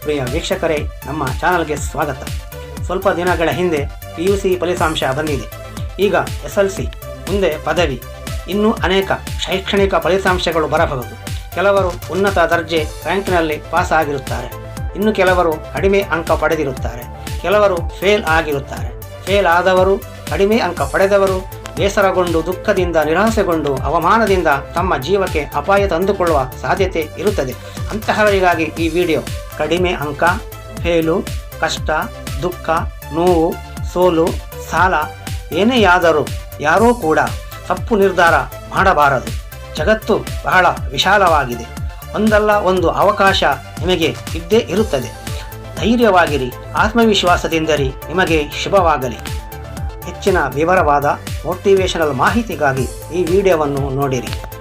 ಪ್ರಿಯ ವೀಕ್ಷಕರೇ ನಮ್ಮ ಚಾನಲ್ಗೆ ಸ್ವಾಗತ ಸ್ವಲ್ಪ ದಿನಗಳ ಹಿಂದೆ ಪಿ ಯು ಸಿ ಫಲಿತಾಂಶ ಬಂದಿದೆ ಈಗ ಎಸ್ ಎಲ್ ಸಿ ಮುಂದೆ ಪದವಿ ಇನ್ನೂ ಅನೇಕ ಶೈಕ್ಷಣಿಕ ಫಲಿತಾಂಶಗಳು ಬರಬಹುದು ಕೆಲವರು ಉನ್ನತ ದರ್ಜೆ ರ್ಯಾಂಕ್ನಲ್ಲಿ ಪಾಸ್ ಆಗಿರುತ್ತಾರೆ ಇನ್ನು ಕೆಲವರು ಕಡಿಮೆ ಅಂಕ ಪಡೆದಿರುತ್ತಾರೆ ಕೆಲವರು ಫೇಲ್ ಆಗಿರುತ್ತಾರೆ ಫೇಲ್ ಆದವರು ಕಡಿಮೆ ಅಂಕ ಪಡೆದವರು ಬೇಸರಗೊಂಡು ದುಃಖದಿಂದ ನಿರಾಸೆಗೊಂಡು ಅವಮಾನದಿಂದ ತಮ್ಮ ಜೀವಕ್ಕೆ ಅಪಾಯ ತಂದುಕೊಳ್ಳುವ ಸಾಧ್ಯತೆ ಇರುತ್ತದೆ ಅಂತಹವರಿಗಾಗಿ ಈ ವಿಡಿಯೋ ಕಡಿಮೆ ಅಂಕ ಫೇಲು ಕಷ್ಟ ದುಃಖ ನೋವು ಸೋಲು ಸಾಲ ಏನೇ ಆದರೂ ಯಾರೂ ಕೂಡ ತಪ್ಪು ನಿರ್ಧಾರ ಮಾಡಬಾರದು ಜಗತ್ತು ಬಹಳ ವಿಶಾಲವಾಗಿದೆ ಒಂದಲ್ಲ ಒಂದು ಅವಕಾಶ ನಿಮಗೆ ಇದ್ದೇ ಇರುತ್ತದೆ ಧೈರ್ಯವಾಗಿರಿ ಆತ್ಮವಿಶ್ವಾಸದಿಂದರಿ ನಿಮಗೆ ಶುಭವಾಗಲಿ ಹೆಚ್ಚಿನ ವಿವರವಾದ ಮೋಟಿವೇಶನಲ್ ಮಾಹಿತಿಗಾಗಿ ಈ ವಿಡಿಯೋವನ್ನು ನೋಡಿರಿ